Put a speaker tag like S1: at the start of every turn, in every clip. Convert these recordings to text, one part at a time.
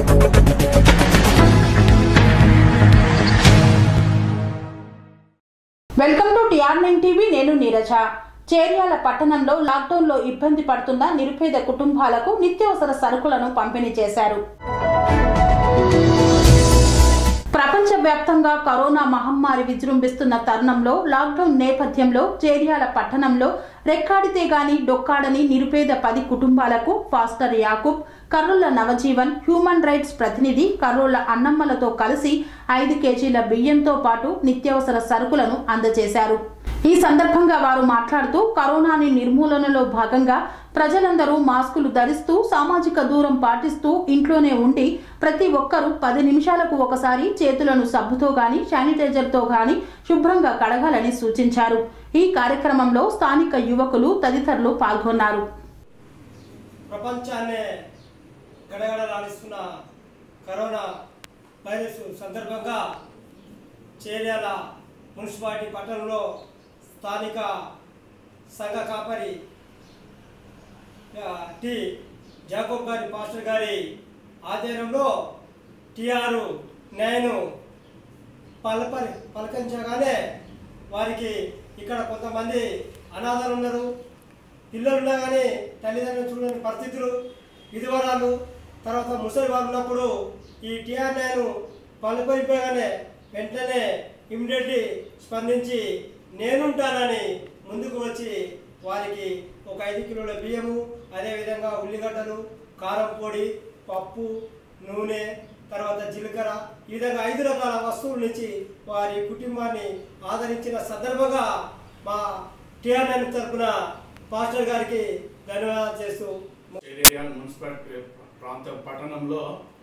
S1: Welcome to TR nine TV నేను నీరజ చేర్యాల పట్టణంలో లాక్డౌన్లో ఇబ్బంది పడుతున్న నిరుపేద కుటుంబాలకు నిత్యావసర సరుకులను పంపిణీ చేశారు ప్రపంచవ్యాప్తంగా కరోనా మహమ్మారి విజృంభిస్తున్న తరుణంలో లాక్డౌన్ నేపథ్యంలో చేర్యాల పట్టణంలో రెక్కాడితే గాని డొక్కాడని నిరుపేద పది కుటుంబాలకు pastor Yakub Karrula Navajeevan human rights ప్రతినిధి కర్రుల అన్నమ్మలతో కలిసి ఐదు కేజీల బియ్యంతో పాటు నిత్యావసర సరుకులను అందజేశారు ఈ సందర్భంగా వారు మాట్లాడుతూ కరోనాని నిర్మూలనలో భాగంగా ప్రజలందరూ మాస్కులు ధరిస్తూ సామాజిక దూరం పాటిస్తూ ఇంట్లోనే ఉండి ప్రతి ఒక్కరూ పది నిమిషాలకు ఒకసారి చేతులను సబ్బుతో గాని శానిటైజర్తో గాని శుభ్రంగా కడగాలని సూచించారు ఈ కార్యక్రమంలో స్థానిక యువకులు తదితరులు పాల్గొన్నారు
S2: ప్రపంచాన్నే గడగడలాడిస్తున్న కరోనా వైరస్ సందర్భంగా చేర్యాల మున్సిపాలిటీ పట్టణంలో స్థానిక సంఘ కాపరి ఆ, టి జాకోబ్ గారి పాస్టర్ గారి ఆధ్వర్యంలో టిఆర్ నేను పలపరి పలకరించగానే వారికి ఇక్కడ కొంతమంది అనాథలు ఉన్నారు పిల్లలు ఉన్నా కానీ తల్లిదండ్రులు చూడని పరిస్థితులు విధవరాలు తర్వాత ముసలి వాళ్ళు ఉన్నప్పుడు ఈ టీఆర్ నైన్ పలుపరిపోగానే వెంటనే ఇమ్మీడియట్లీ స్పందించి నేనుంటానని ముందుకు వచ్చి వారికి ఒక ఐదు కిలోల బియ్యము అదేవిధంగా ఉల్లిగడ్డలు కారం పొడి పప్పు నూనె తర్వాత జీలకర్ర ఈ విధంగా ఐదు రకాల వస్తువుల నుంచి వారి కుటుంబాన్ని ఆదరించిన సందర్భంగా మా టీఆర్ఎన్ తరఫున పాస్టర్ గారికి ధన్యవాదాలు చేస్తూ
S3: చేరియాల్ మున్సిపాలిటీ ప్రాంత పట్టణంలో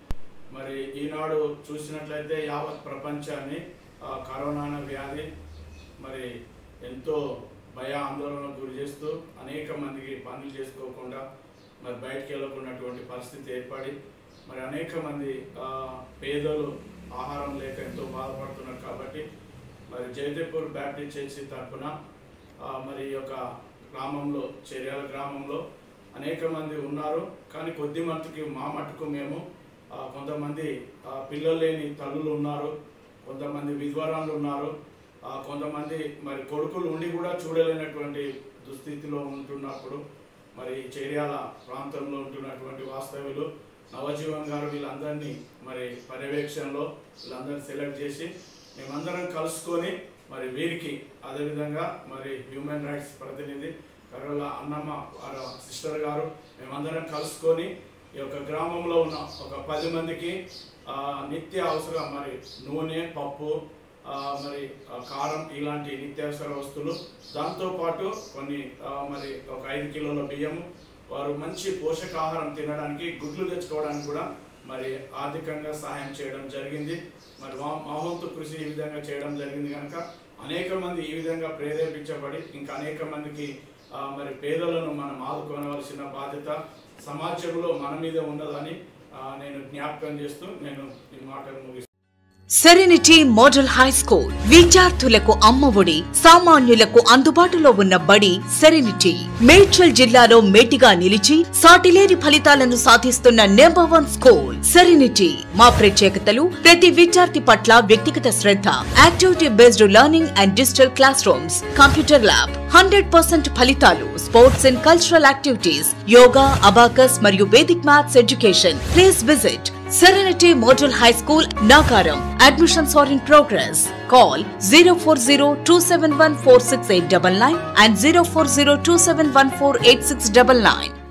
S3: మరి ఈనాడు చూసినట్లయితే యావత్ ప్రపంచాన్ని ఆ, కరోనా అనే వ్యాధి మరి ఎంతో భయ ఆందోళనకు గురి చేస్తూ అనేక మందికి పనులు చేసుకోకుండా మరి బయటికి వెళ్ళకున్నటువంటి పరిస్థితి ఏర్పడి మరి అనేక మంది ఆ, పేదలు ఆహారం లేక ఎంతో బాధపడుతున్నారు కాబట్టి మరి జయదేపూర్ బ్యాప్టిస్ట్ చర్చి తరఫున ఆ, మరి ఈ యొక్క గ్రామంలో చెర్యాల గ్రామంలో అనేక మంది ఉన్నారు కానీ కొద్ది మందికి మా మట్టుకు మేము ఆ, కొంతమంది ఆ, పిల్లలు లేని తల్లులు ఉన్నారు కొంతమంది విధ్వరాలు ఉన్నారు ఆ, కొంతమంది మరి కొడుకులు ఉండి కూడా చూడలేనటువంటి దుస్థితిలో ఉంటున్నప్పుడు మరి చేర్యాల ప్రాంతంలో ఉంటున్నటువంటి వాస్తవ్యులు నవజీవన్ గారు వీళ్ళందరినీ మరి పర్యవేక్షణలో వీళ్ళందరినీ సెలెక్ట్ చేసి మేమందరం కలుసుకొని మరి వీరికి అదేవిధంగా మరి హ్యూమన్ రైట్స్ ప్రతినిధి కరోల అన్నమ్మ వారి సిస్టర్ గారు మేమందరం కలుసుకొని ఈ యొక్క గ్రామంలో ఉన్న ఒక పది మందికి ఆ, నిత్య అవసరం మరి నూనె పప్పు ఆ, మరి ఆ, కారం ఇలాంటి నిత్యావసర వస్తువులు దాంతోపాటు కొన్ని ఆ, మరి ఒక ఐదు కిలోల బియ్యము వారు మంచి పోషకాహారం తినడానికి గుడ్లు తెచ్చుకోవడానికి కూడా మరి ఆర్థికంగా సహాయం చేయడం జరిగింది మరి మా మా వంతు కృషి ఈ విధంగా చేయడం జరిగింది కనుక అనేక మంది ఈ విధంగా ప్రేరేపించబడి ఇంకా అనేక మందికి ఆ, మరి పేదలను మనం ఆదుకోనవలసిన బాధ్యత సమాజంలో మన మీద ఉన్నదని ఆ, నేను జ్ఞాపకం చేస్తూ నేను ఈ మాటలు ముగిస్తాను
S4: సెరెనిటీ మోడల్ హై స్కూల్ విద్యార్థులకు అమ్మఒడి సామాన్యులకు అందుబాటులో ఉన్న బడి సెరెనిటీ మేడ్చల్ జిల్లాలో మేటిగా నిలిచి సాటిలేని ఫలితాలను సాధిస్తున్న నెంబర్ వన్ స్కూల్ సెరెనిటీ మా ప్రత్యేకతలు ప్రతి విద్యార్థి పట్ల వ్యక్తిగత శ్రద్ధ activity based learning and digital classrooms computer lab hundred percent ఫలితాలు sports and cultural activities yoga abacus మరియు Vedic maths education please visit Serenity Model High School, Nagaram. Admissions are in progress. Call 040 and 040